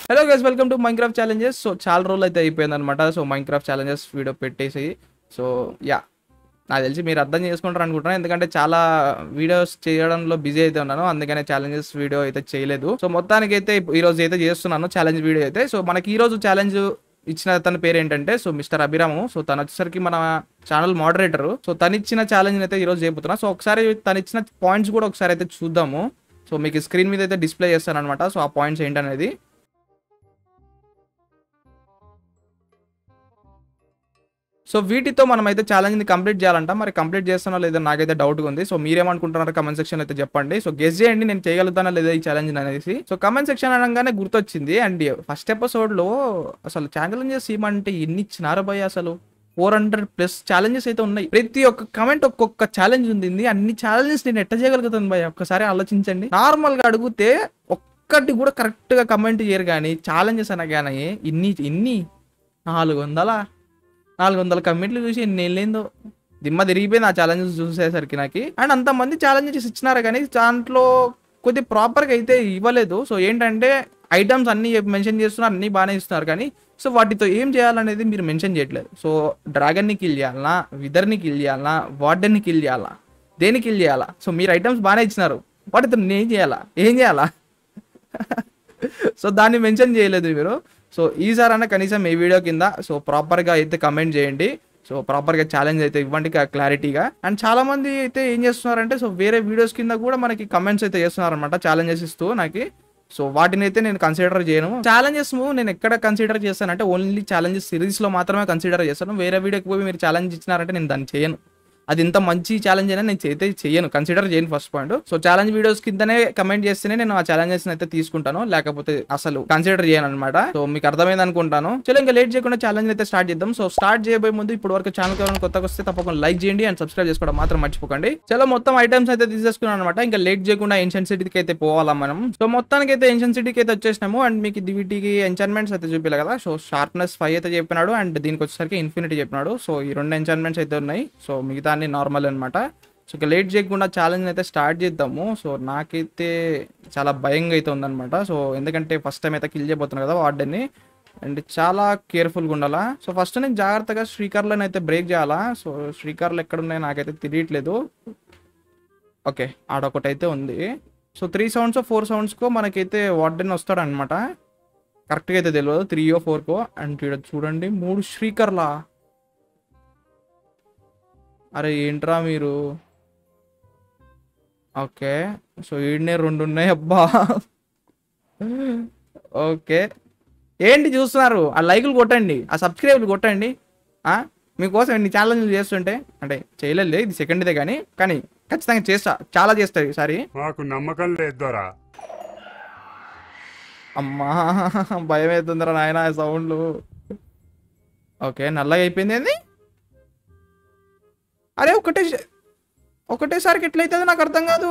Hello guys welcome to Minecraft challenges so చాలా రోజులు అయితే అయిపోయింది అనమాట సో మైన్క్రాఫ్ట్ ఛాలెంజెస్ వీడియో పెట్టేసి సో యా నాకు తెలిసి మీరు అర్థం చేసుకుంటారు అనుకుంటున్నాను ఎందుకంటే చాలా వీడియోస్ చేయడంలో బిజీ అయితే ఉన్నాను అందుకనే ఛాలెంజెస్ వీడియో అయితే చేయలేదు సో మొత్తానికి అయితే ఈ రోజు అయితే చేస్తున్నాను ఛాలెంజ్ వీడియో అయితే సో మనకి ఈ రోజు ఛాలెంజ్ ఇచ్చిన తన పేరు ఏంటంటే సో మిస్టర్ అభిరాము సో తను వచ్చేసరికి మన ఛానల్ మోడరేటర్ సో తను ఇచ్చిన ఛాలెంజ్ అయితే ఈ రోజు చేయబోతున్నా సో ఒకసారి తను ఇచ్చిన పాయింట్స్ కూడా ఒకసారి అయితే చూద్దాము సో మీకు స్క్రీన్ మీద అయితే డిస్ప్లే చేస్తాను అనమాట సో ఆ పాయింట్స్ ఏంటనేది సో వీటితో మనం అయితే ఛాలెంజ్ ని కంప్లీట్ చేయాలంట మరి కంప్లీట్ చేస్తానో లేదో నాకైతే డౌట్ ఉంది సో మీరేమనుకుంటున్నారో కమెంట్ సెక్షన్ అయితే చెప్పండి సో గెస్ చేయండి నేను చేయగలుగుతానా లేదా ఈ ఛాలెంజ్ అనేసి సో కమెంట్ సెక్షన్ అనగానే గుర్తొచ్చింది అండ్ ఫస్ట్ ఎపిసోడ్ లో అసలు ఛాలెంజెస్ ఏమంటే ఎన్ని ఇచ్చినారు భయ అసలు ఫోర్ హండ్రెడ్ ప్లస్ ఛాలెంజెస్ అయితే ఉన్నాయి ప్రతి ఒక్క కమెంట్ ఒక్కొక్క ఛాలెంజ్ ఉంది అన్ని ఛాలెంజెస్ నేను ఎట్ట చేయగలుగుతాను భయ ఒక్కసారి ఆలోచించండి నార్మల్ గా అడిగితే ఒక్కటి కూడా కరెక్ట్ గా కమెంట్ చేయరు కానీ ఛాలెంజెస్ అనగానే ఇన్ని ఇన్ని నాలుగు వందలా నాలుగు వందల కమెంట్లు చూసి ఎన్ని వెళ్ళిందో దిమ్మ తిరిగిపోయింది ఆ ఛాలెంజెస్ చూసేసరికి నాకు అండ్ అంతమంది ఛాలెంజెస్ ఇచ్చినారు కానీ దాంట్లో కొద్ది ప్రాపర్గా అయితే ఇవ్వలేదు సో ఏంటంటే ఐటమ్స్ అన్ని మెన్షన్ చేస్తున్నారు అన్ని బాగానే ఇస్తున్నారు కానీ సో వాటితో ఏం చేయాలనేది మీరు మెన్షన్ చేయట్లేదు సో డ్రాగన్ని కిల్ చేయాలనా విదర్ని కిల్ చేయాలనా వార్డెన్ని కిల్ చేయాలా దేన్ని కిల్ చేయాలా సో మీరు ఐటమ్స్ బాగానే ఇచ్చినారు వాటితో నేను ఏం చేయాలా ఏం చేయాలా సో దాన్ని మెన్షన్ చేయలేదు మీరు సో ఈసారైనా కనీసం ఈ వీడియో కింద సో ప్రాపర్గా అయితే కమెంట్ చేయండి సో ప్రాపర్గా ఛాలెంజ్ అయితే ఇవ్వండి క్లారిటీగా అండ్ చాలా మంది అయితే ఏం చేస్తున్నారంటే సో వేరే వీడియోస్ కింద కూడా మనకి కమెంట్స్ అయితే చేస్తున్నారు అనమాట ఛాలెంజెస్ ఇస్తూ నాకు సో వాటిని అయితే నేను కన్సిడర్ చేయను ఛాలెంజెస్ నేను ఎక్కడ కన్సిడర్ చేస్తానంటే ఓన్లీ ఛాలెంజెస్ సిరీస్ లో మాత్రమే కన్సిడర్ చేస్తాను వేరే వీడియోకి పోయి మీరు ఛాలెంజ్ ఇచ్చినారంటే నేను దాన్ని చేయను అది ఇంత మంచి ఛాలెంజ్ అయినా నేను అయితే చేయను కన్సిడర్ చేయను first point so challenge videos కిందనే కమెంట్ చేస్తేనే నేను ఆ ఛాలెంజెస్ అయితే తీసుకుంటాను లేకపోతే అసలు కన్సిడర్ చేయను అనమాట సో మీకు అర్థమైంది అనుకుంటాను చలో ఇంకా లేట్ చేయకుండా ఛాలెంజ్ అయితే స్టార్ట్ చేద్దాం సో స్టార్ట్ చేయబోయే ముందు ఇప్పుడు వరకు ఛానల్ ఎవరైనా కొత్తగా వస్తే తప్పకుండా లైక్ చేయండి అండ్ సబ్స్క్రైబ్ చేసుకోవడం మాత్రం మర్చిపోకండి చలో మొత్తం ఐటమ్స్ అయితే తీసేసుకున్నాను అనమాట ఇంకా లేట్ చేయకుండా ఏన్షియన్ సిటీకి అయితే పోవాలా మనం సో మొత్తానికి అయితే ఏన్షియన్ సిటీకి అయితే వచ్చేసినాము అండ్ మీకు ఇది వీటికి ఎంచాన్మెంట్స్ అయితే చూపించాలి కదా సో షార్ప్నెస్ ఫైవ్ అయితే చెప్పినాడు అండ్ దీనికి వచ్చేసరికి ఇన్ఫినిటీ చెప్పినాడు సో ఈ రెండు ఎంచాన్మెంట్స్ అయితే ఉన్నాయి సో మిగతా అన్ని నార్మల్ అనమాట సో ఇక లేట్ చేయకుండా ఛాలెంజ్ అయితే స్టార్ట్ చేద్దాము సో నాకైతే చాలా భయంగా అయితే ఉందన్నమాట సో ఎందుకంటే ఫస్ట్ టైం అయితే కిల్ చేయబోతున్నాను కదా వార్డెన్ని అండ్ చాలా కేర్ఫుల్గా ఉండాలా సో ఫస్ట్ నేను జాగ్రత్తగా శ్రీకార్లను అయితే బ్రేక్ చేయాలా సో శ్రీకార్లు ఎక్కడ ఉన్నాయో నాకైతే తెలియట్లేదు ఓకే ఆడొకటి అయితే ఉంది సో త్రీ సౌండ్స్ ఫోర్ సౌండ్స్కో మనకైతే వార్డెన్ వస్తాడు అనమాట కరెక్ట్గా అయితే తెలియదు త్రీ ఓ ఫోర్కో అండ్ ఇక్కడ చూడండి మూడు శ్రీకర్లా అరే ఏంట్రా మీరు ఓకే సో ఈడనే రెండు ఉన్నాయి అబ్బా ఓకే ఏంటి చూస్తున్నారు ఆ లైకులు కొట్టండి ఆ సబ్స్క్రైబ్లు కొట్టండి ఆ? మీకోసం ఎన్ని ఛాలెంజ్లు చేస్తుంటే అంటే చేయలేదు ఇది సెకండ్ ఇదే కానీ కానీ ఖచ్చితంగా చేస్తా చాలా చేస్తా ఈసారి మాకు నమ్మకం లేదు దొరా అమ్మా భయం అవుతుందిరా నాయన సౌండ్లు ఓకే నల్లగా అయిపోయింది ఏంది అరే ఒకటే ఒకటేసారికి ఎట్లయితుంది నాకు అర్థం కాదు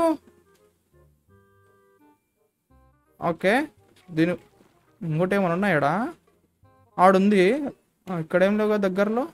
ఓకే దీని ఇంకోటి ఏమైనా ఉన్నాయడా ఆడుంది ఆ, ఇక్కడేం లేవు కదా దగ్గరలో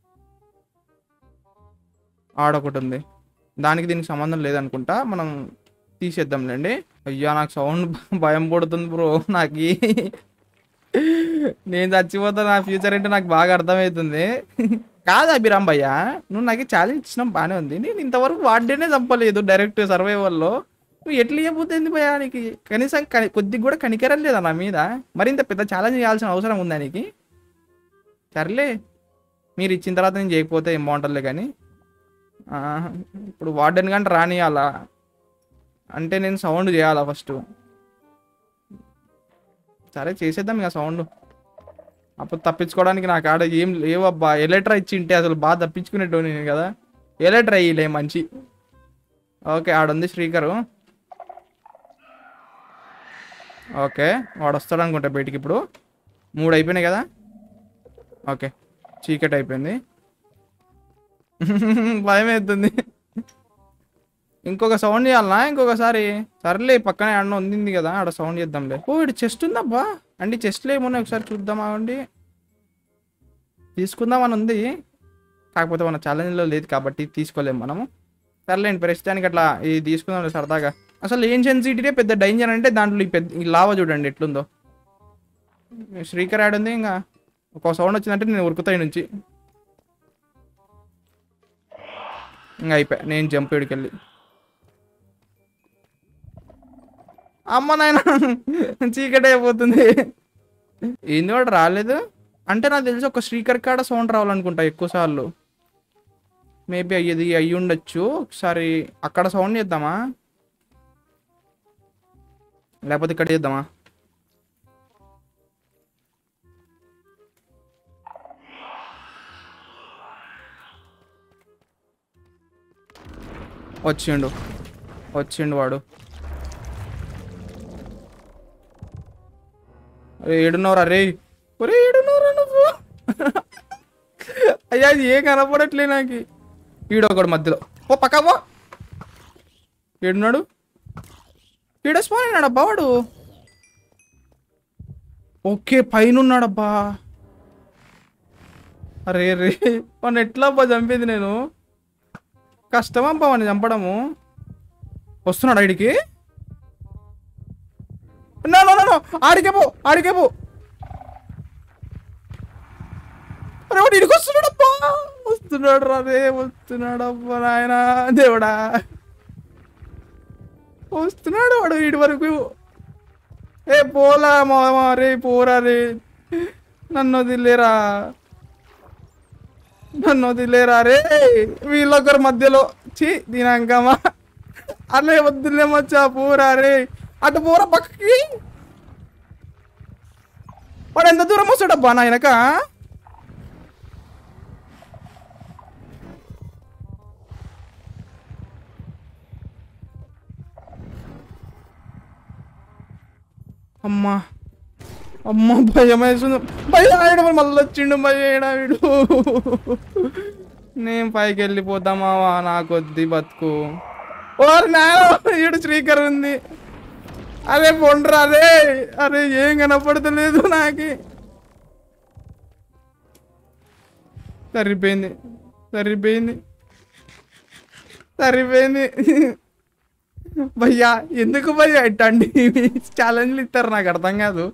ఆడొకటి ఉంది దానికి దీనికి సంబంధం లేదనుకుంటా మనం తీసేద్దాంలేండి అయ్యా నాకు సౌండ్ భయం పడుతుంది బ్రో నాకు ఈ- నేను చచ్చిపోతా నా ఫ్యూచర్ అంటే నాకు బాగా అర్థమవుతుంది కాదు అభిరామ్ భయ్య నువ్వు నాకు ఛాలెంజ్ ఇచ్చినాం బాగానే ఉంది నేను ఇంతవరకు వాడినే చంపలేదు డైరెక్ట్ సర్వైవల్లో నువ్వు ఎట్లా చెప్పబోతుంది భయ్యా నీకు కనీసం కని- కొద్దిగా కూడా కనికరం లేదా నా మీద మరి ఇంత పెద్ద ఛాలెంజ్ చేయాల్సిన అవసరం ఉందా నీకు సర్లే మీరు ఇచ్చిన తర్వాత నేను చేయకపోతే ఏం బాగుంటుందిలే కానీ ఆ, ఇప్పుడు వార్డెన్ కానీ రానియాలా అంటే నేను సౌండ్ చేయాలా ఫస్ట్ సరే చేసేద్దాం ఇక సౌండ్ అప్పుడు తప్పించుకోవడానికి నాకు ఆడ ఏం లేవబ్బా ఎలక్ట్రా ఇచ్చింటే అసలు బాగా తప్పించుకునేట్టు నేను కదా ఎలక్ట్రా ఇయ్యలే మంచి ఓకే ఆడుంది శ్రీకరు ఓకే వాడు వస్తాడు అనుకుంటా బయటికి ఇప్పుడు మూడు అయిపోయినాయి కదా ఓకే చీకటి అయిపోయింది భయం అవుతుంది ఇంకొక సౌండ్ చేయాలనా ఇంకొకసారి సర్లే పక్కనే అన్న ఉంది కదా ఆడ సౌండ్ చేద్దాంలే ఓ ఇటు చెస్ట్ ఉందబ్బా అండి చెస్ట్లో ఏమున్నాయి ఒకసారి చూద్దామా అండి తీసుకుందామని ఉంది కాకపోతే మన ఛాలెంజ్లో లేదు కాబట్టి తీసుకోలేము మనము సర్లేండి ప్రస్తుతానికి అట్లా ఇది తీసుకుందాం సరదాగా అసలు ఏన్షియన్ సిటీనే పెద్ద డేంజర్ అంటే దాంట్లో ఈ పెద్ద ఈ లావా చూడండి ఎట్లుందో శ్రీకర్ యాడ్ ఉంది ఇంకా ఒక సౌండ్ వచ్చిందంటే నేను ఉరుకుతాయి నుంచి ఇంకా అయిపోయా నేను జంప్ వెళ్ళి అమ్మ నాయన చీకటి అయిపోతుంది ఏంది వాడు రాలేదు అంటే నాకు తెలిసి ఒక శ్రీకర్ కాడ సౌండ్ రావాలనుకుంటా ఎక్కువ సార్లు మేబీ అయ్యేది అయ్యి ఉండొచ్చు ఒకసారి అక్కడ సౌండ్ చేద్దామా లేకపోతే ఇక్కడ చేద్దామా వచ్చిండు వచ్చిండు వాడు అరే ఏడున్నవరా రే ఒరే ఏడున్నవరా నువ్వు అయ్యా అది ఏం కనపడట్లే నాకు ఈడు ఒకడు మధ్యలో ఓ పక్క పో ఏడున్నాడు ఈడ స్పాన్ అయినాడబ్బా వాడు ఓకే పైన ఉన్నాడబ్బా అరే రే వాడిని ఎట్లా అబ్బా చంపేది నేను కష్టమబ్బా వాడిని చంపడము వస్తున్నాడు ఆడికి నో నో నో ఆడికే పో ఆడికే పో అరే వాడు ఇడికి వస్తున్నాడబ్బా వస్తున్నాడు రా రే వస్తున్నాడబ్బా నాయన దేవుడా వస్తున్నాడు వాడు ఇటు వరకు ఏ పోలా మామ రే పోరా రే నన్ను వదిలేరా నన్ను వదిలేరా రే వీళ్ళొకరి మధ్యలో చీ దీనంకమా అలే వద్దులే మచ్చా పోరా రే అటు పోరా పక్కకి వాడు ఎంత దూరం వస్తాడబ్బా నా వెనక అమ్మా అమ్మ భయం వేస్తుంది భయం ఆడ మళ్ళీ వచ్చిండు భయం వీడు నేను పైకి వెళ్ళిపోతామావా నాకొద్ది బతుకు ఓరి నాయన ఈడు శ్రీకర్ ఉంది అరే పొండ్రా అరే అరే ఏం కనపడతలేదు నాకు సరిపోయింది సరిపోయింది సరిపోయింది భయ్యా ఎందుకు భయ్యా ఇట్టండి ఛాలెంజ్లు ఇస్తారు నాకు అర్థం కాదు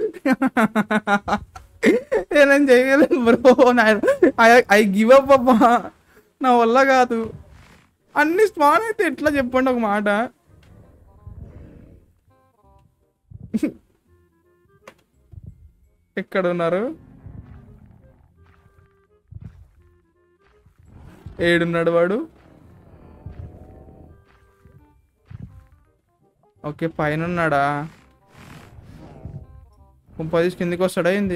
నేనేం చేయగలను బ్రో ఐ గివ్ అప్ అబ్బా నా వల్ల కాదు అన్ని స్పాన్ అయితే ఎట్లా చెప్పండి ఒక మాట ఎక్కడ ఉన్నారు ఏడున్నాడు వాడు ఓకే పైన ఉన్నాడా కుంపదీసి కిందికి వస్తాడా ఏంది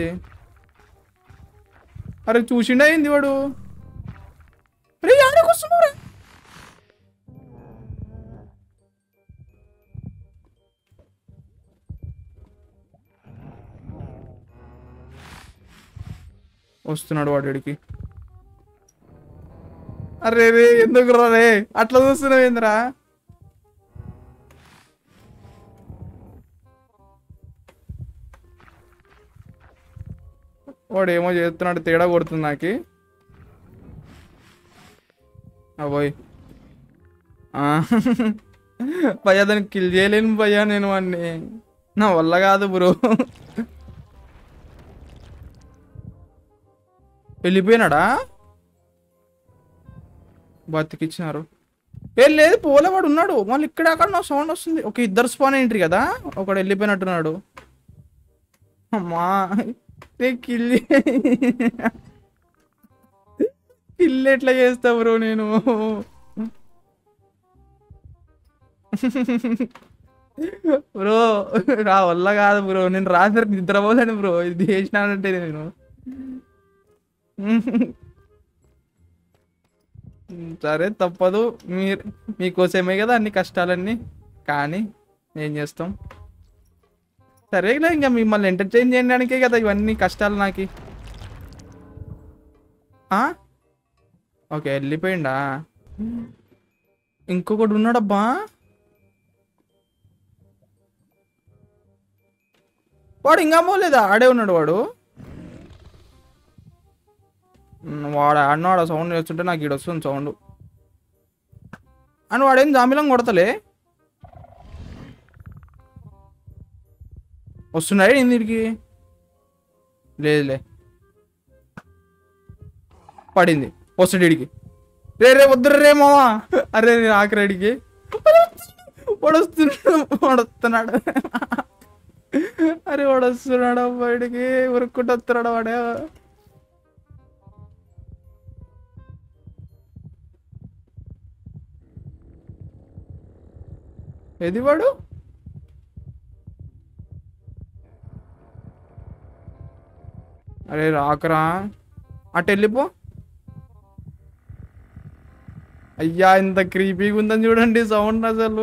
అరే చూసిండా ఏంది వాడు అరే ఆడకు వస్తున్నాడు వస్తున్నాడు వాడు ఇడికి అరే రే ఎందుకు రా రే అట్లా చూస్తున్నావు ఏందిరా వాడు ఏమో చేస్తున్నాడు తేడా కొడుతుంది నాకు అబోయ్ భయ్యా దాన్ని కిల్ చేయలేను భయ్యా నేను వాడిని నా వల్ల కాదు బ్రో వెళ్ళిపోయినాడా బతికిచ్చినారు ఏ లేదు పోలే వాడు ఉన్నాడు మళ్ళీ ఇక్కడ అక్కడ నా సౌండ్ వస్తుంది ఒక ఇద్దరు స్పాన్ ఎంట్రీ కదా ఒకడు వెళ్ళిపోయినట్టున్నాడు అమ్మా నే కిల్లి కిల్లి ఎట్లా చేస్తా బ్రో నేను బ్రో నా వల్ల కాదు బ్రో నేను రాత్రి నిద్రపోలేను బ్రో ఇది చేసినానంటే నేను సరే తప్పదు మీరు మీకోసమే కదా అన్ని కష్టాలన్నీ కానీ ఏం చేస్తాం సరేలే ఇంకా మిమ్మల్ని ఎంటర్టైన్ చేయడానికే కదా ఇవన్నీ కష్టాలు నాకు ఓకే వెళ్ళిపోయిండా ఇంకొకటి ఉన్నాడబ్బా వాడు ఇంకా పోలేదా ఆడే ఉన్నాడు వాడు ఉమ్, వాడు ఆడినాడు సౌండ్ చేస్తుంటే నాకు ఈడ వస్తుంది సౌండ్ అని వాడేం జామిలం కొడతలే వస్తున్నాడు ఏంది వీడికి లేదులే పడింది వస్తాడు ఇడికి రే రే వద్దు రే మామా అరే రే ఆఖరిడికి వడొస్తున్నాడు వడొస్తున్నాడు అరే వడొస్తున్నాడు బయటికి ఉరుక్కుంటూ వస్తున్నాడు వాడే ఏది వాడు అరే రాకరా అటు వెళ్ళిపో అయ్యా ఇంత క్రీపీగా ఉందని చూడండి సౌండ్ అసలు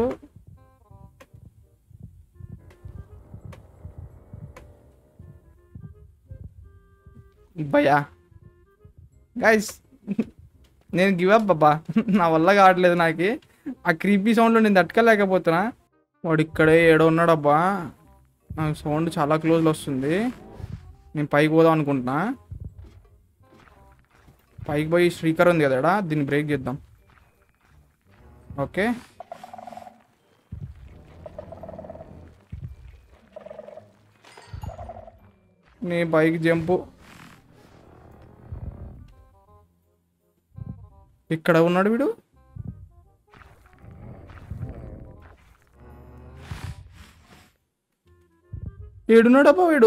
భయ్యా గైస్ నేను గివ్ అప్ బాబా నా వల్ల కావట్లేదు నాకు ఆ క్రీపీ సౌండ్లో నేను తట్టుకోలేకపోతున్నా వాడు ఇక్కడే ఏడో ఉన్నాడబ్బా నాకు సౌండ్ చాలా క్లోజ్లో వస్తుంది నేను పైకి పోదాం అనుకుంటున్నా పైకి పోయి స్పీకర్ ఉంది కదా ఈడ, దీన్ని బ్రేక్ చేద్దాం ఓకే నీ పైకి జంపు ఇక్కడ ఉన్నాడు వీడు ఏడున్నాడబ్బా వీడు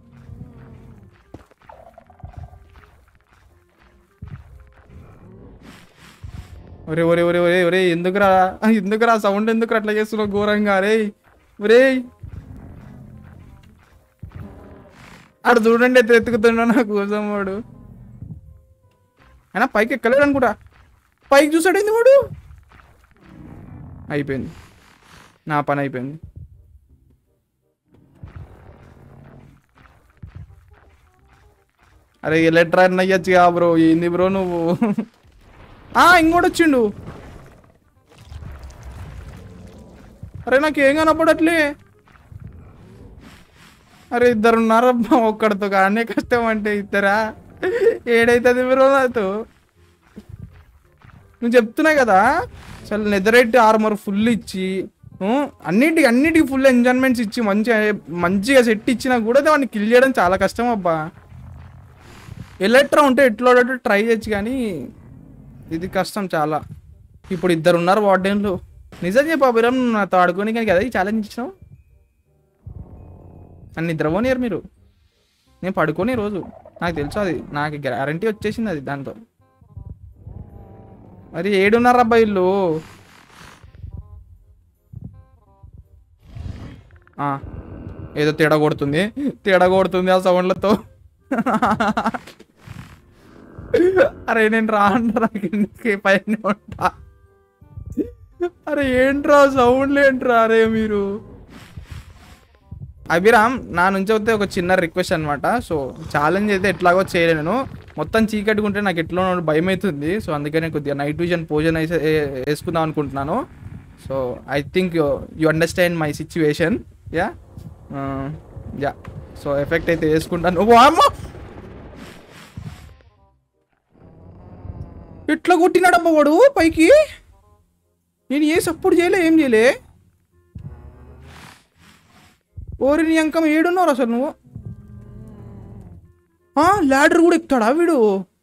ఒరే ఒరే ఒరే ఒరే ఒరే ఎందుకురా ఎందుకురా సౌండ్ ఎందుకు అట్లా చేస్తున్నావు ఘోరంగా రే ఒరే ఆడు చూడండి ఎత్తు ఎత్తుకుతున్నా నా కోసం వాడు అయినా పైకి ఎక్కలేడు అనుకుంటా పైకి చూసాడు ఏంది వాడు అయిపోయింది నా పని అయిపోయింది అరే ఎలక్ట్రా అయ్యచ్చు కా బ్రో ఏంది బ్రో నువ్వు ఆ ఇంకోటి వచ్చిండు అరే నాకు ఏం కనపడట్లే అరే ఇద్దరు ఉన్నారబ్బా ఒక్కడితో కానీ కష్టం అంటే ఇద్దరా ఏడైతుంది బ్రో నాతో నువ్వు చెప్తున్నా కదా అసలు నెదరైట్ ఆర్మర్ ఫుల్ ఇచ్చి ఉ, అన్నిటికి అన్నిటికి ఫుల్ ఎంజాయ్మెంట్స్ ఇచ్చి మంచిగా మంచిగా సెట్ ఇచ్చినా కూడా వాడిని కిల్ చేయడం చాలా కష్టం అబ్బా ఎలక్ట్రా ఉంటే ఎట్లా ట్రై చేయొచ్చు కానీ ఇది కష్టం చాలా ఇప్పుడు ఇద్దరు ఉన్నారు వార్డెన్లు నిజం చెప్పా బిరం నాతో ఆడుకొని కానీ కదా ఈ ఛాలెంజ్ ఇచ్చినావు నన్ను నిద్రపోనియరు మీరు నేను పడుకోని రోజు నాకు తెలుసు అది నాకు గ్యారంటీ వచ్చేసింది అది దాంతో మరి ఏడున్నారు అబ్బా ఇల్లు ఆ, ఏదో తేడా కొడుతుంది తేడా కొడుతుంది ఆ సౌండ్లతో అరే నేను రాను కిందకి పైన ఉంటా అరే ఏంట్రా సౌండ్లు ఏంట్రా అరే మీరు అభిరామ్ నా నుంచి అయితే ఒక చిన్న రిక్వెస్ట్ అనమాట సో ఛాలెంజ్ అయితే ఎట్లాగో చేయలేను మొత్తం చీకటిగా ఉంటే నాకు ఎట్లా భయం అవుతుంది సో అందుకనే కొద్దిగా నైట్ విజన్ పోజన్ అయితే ఏ- వేసుకుందాం అనుకుంటున్నాను so I think you understand my situation yeah yeah so effect అయితే వేసుకుంటాను ఓ అమ్మ ఎట్లా కొట్టినాడబ్బా వాడు పైకి నేను ఏ సప్పుడు చేయలే ఏం చేయలే ఓరి నీ అంకం ఏడున్నారు అసలు నువ్వు ల్యాడర్ కూడా ఎక్కుతాడా వీడు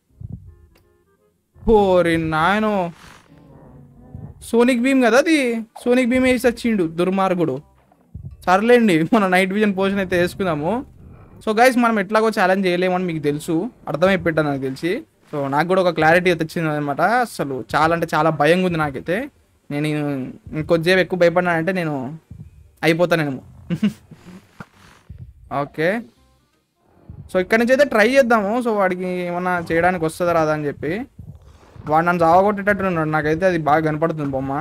ఓరి నాయనో సోనిక్ భీమ్ కదా అది సోనిక్ భీమ్ వేసి వచ్చిండు దుర్మార్గుడు సర్లేండి మన నైట్ విజన్ పోషన్ అయితే వేసుకుందాము సో గైస్ మనం ఎట్లాగో ఛాలెంజ్ చేయలేమని మీకు తెలుసు అర్థమైపోయింది నాకు తెలిసి సో నాకు కూడా ఒక క్లారిటీ అయితే వచ్చింది అనమాట అసలు చాలా అంటే చాలా భయంగా ఉంది నాకైతే నేను ఇంకొద్దిసేపు ఎక్కువ భయపడినానంటే నేను అయిపోతానేమో ఓకే సో ఇక్కడి నుంచి అయితే ట్రై చేద్దాము సో వాడికి ఏమన్నా చేయడానికి వస్తుందా రాదా అని చెప్పి వాడు నన్ను చావగొట్టేటట్టు ఉన్నాడు నాకైతే అది బాగా కనపడుతుంది బొమ్మ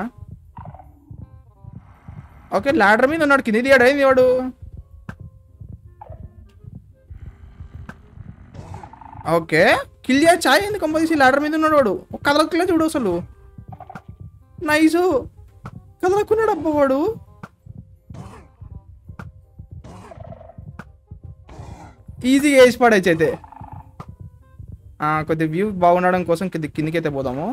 ఓకే ల్యాడర్ మీద ఉన్నాడు కింది దిగాడు ఏంది వాడు ఓకే కిల్ చేయొచ్చా ఏంది కంపల్సరీ ల్యాడర్ మీద ఉన్నాడు వాడు ఒక కదలకులే చూడు అసలు నైసు కదలకున్నాడు అబ్బా వాడు ఈజీగా వేసి పడేచ్చు అయితే ఆ, కొద్ది వ్యూ బాగుండడం కోసం కొద్ది కిందికి అయితే పోదాము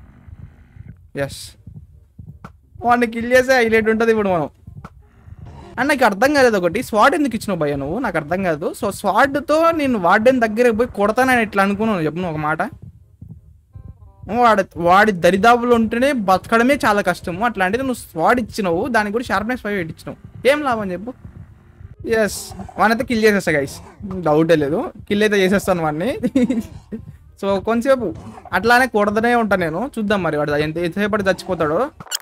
ఎస్ వాడిని కిల్ చేస్తే హైలైట్ ఉంటుంది ఇప్పుడు మనం అండ్ నాకు అర్థం కాలేదు ఒకటి స్వాడ్ ఎందుకు ఇచ్చినావు భయ్య నువ్వు నాకు అర్థం కాదు సో స్వాడ్తో నేను వార్డెన్ దగ్గరికి పోయి కొడతానని ఎట్లా అనుకున్నాను చెప్పు నువ్వు ఒక మాట వాడి వాడి దరిదాపులు ఉంటేనే బతకడమే చాలా కష్టము అట్లాంటిది నువ్వు స్వాడ్ ఇచ్చినావు దానికి కూడా షార్ప్నెస్ ఫైవ్ ఇచ్చినావు ఏం లాభం చెప్పు ఎస్ వానైతే కిల్ చేసేస్తా గైస్ డౌటే లేదు కిల్ అయితే చేసేస్తాను వాడిని సో కొంచెంసేపు అట్లానే కొడతనే ఉంటా నేను చూద్దాం మరి వాడు ఎంత ఎంతసేపటి చచ్చిపోతాడో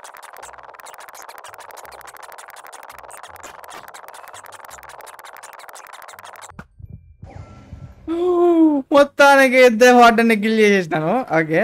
మొత్తానికి ఇద్దరు వాటిని కిల్ చేసేసినాను ఓకే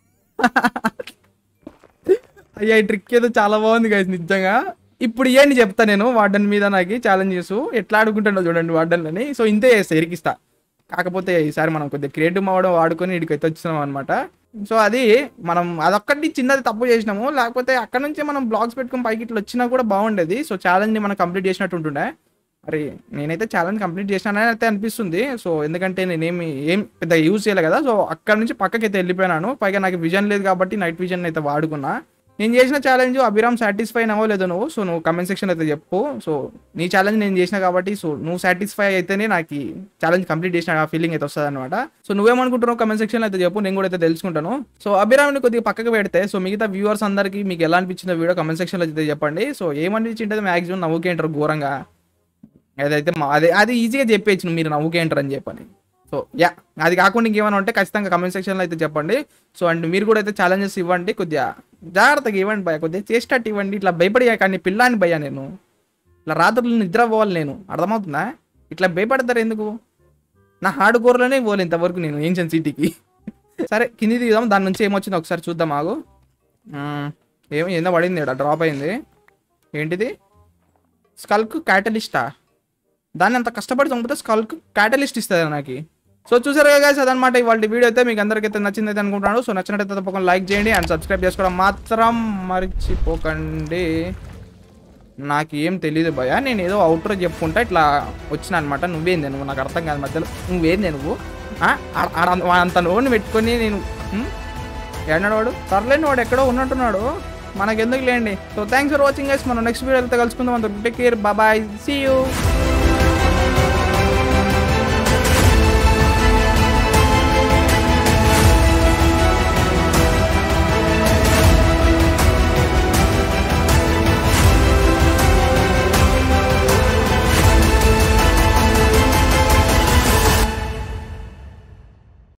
అయ్యా ఈ ట్రిక్ ఏదో చాలా బాగుంది గైస్ నిజంగా ఇప్పుడు ఏంటి చెప్తా నేను వార్డెన్ మీద నాకు ఛాలెంజెస్ ఎట్లా ఆడుకుంటాడో చూడండి వార్డెన్లని సో ఇంతే చేస్తా ఇరికిస్తా కాకపోతే ఈసారి మనం కొద్దిగా క్రియేటివ్ అవ్వడం వాడుకొని ఇక్కడికి అయితే వచ్చినాం అనమాట సో అది మనం అదొక్కటి చిన్నది తప్పు చేసినాము లేకపోతే అక్కడ నుంచి మనం బ్లాగ్స్ పెట్టుకుని పైకి ఇట్లా వచ్చినా కూడా బాగుండేది సో ఛాలెంజ్ని మనం కంప్లీట్ చేసినట్టు ఉంటుండే మరి నేనైతే ఛాలెంజ్ కంప్లీట్ చేసినానని అయితే అనిపిస్తుంది సో ఎందుకంటే నేనేమి ఏం పెద్ద యూజ్ చేయలే కదా సో అక్కడ నుంచి పక్కకి అయితే వెళ్ళిపోయినాను పైగా నాకు విజన్ లేదు కాబట్టి నైట్ విజన్ అయితే వాడుకున్నా నేను చేసిన ఛాలెంజ్ అభిరామ్ సాటిస్ఫై అవ్వలేదు నువ్వు సో నువ్వు కమెంట్ సెక్షన్ అయితే చెప్పు సో నీ ఛాలెంజ్ నేను చేసిన కాబట్టి సో నువ్వు సాటిస్ఫై అయితేనే నాకు ఛాలెంజ్ కంప్లీట్ చేసిన ఆ ఫీలింగ్ అయితే వస్తుంది అనమాట సో నువ్వేమనుకుంటున్నావు కమెంట్ సెక్షన్ అయితే చెప్పు నేను కూడా అయితే తెలుసుకుంటాను సో అభిరామ్ని కొద్దిగా పక్కకు పెడితే సో మిగతా వ్యూవర్స్ అందరికీ మీకు ఎలా అనిపించిందో వీడియో కమెంట్ సెక్షన్లో అయితే చెప్పండి సో ఏమనిపించింటే మాక్సిమం నవ్వుకేంటారు ఘోరంగా అదైతే మా అదే అది ఈజీగా చెప్పేచ్చు మీరు నవ్వుకేంటారు అని చెప్పని సో యా అది కాకుండా ఇంకేమైనా ఉంటే ఖచ్చితంగా కమెంట్ సెక్షన్లో అయితే చెప్పండి సో అండ్ మీరు కూడా అయితే ఛాలెంజెస్ ఇవ్వండి కొద్దిగా జాగ్రత్తగా ఇవ్వండి భయ కొద్దిగా చేసేటట్టు ఇవ్వండి ఇట్లా భయపడి కానీ పిల్లాని భయ్యా నేను ఇట్లా రాత్రులు నిద్ర పోవాలి నేను అర్థమవుతుందా ఇట్లా భయపడతారు ఎందుకు నా హార్డ్ కోర్లోనే పోలే ఇంతవరకు నేను ఏన్షియన్ సిటీకి సరే కింది దిగుదాం దాని నుంచి ఏమొచ్చిందో ఒకసారి చూద్దాం ఆగు మ్మ్. ఏమో ఏందో పడింది ఇక్కడ డ్రాప్ అయింది ఏంటిది స్కల్క్ క్యాటలిస్టా దాన్ని అంత కష్టపడి చంపితే స్కల్క్ క్యాటలిస్ట్ ఇస్తుంది నాకు సో చూసారు కదా guys, అదనమాట ఇవాళ వీడియో అయితే మీకు అందరికైతే నచ్చింది అయితే అనుకుంటున్నాను సో నచ్చినట్టయితే తప్పకుండా లైక్ చేయండి అండ్ సబ్స్క్రైబ్ చేసుకోవడం మాత్రం మర్చిపోకండి నాకు ఏం తెలియదు భయ నేను ఏదో అవుటర్ చెప్పుకుంటా ఇట్లా వచ్చిన అనమాట నువ్వేంది నువ్వు నాకు అర్థం కాదు మధ్యలో నువ్వేంది నువ్వు ఆ? ఆడ- ఆడ- వాడు అంత నోని పెట్టుకొని నేను హ్మ్? ఏడన్నాడు వాడు సర్లేని వాడు ఎక్కడో ఉన్నట్టున్నాడు మనకెందుకు లేండి so thanks for watching guys మనం నెక్స్ట్ వీడియో అయితే కలుసుకుందాం అంత take care bye see you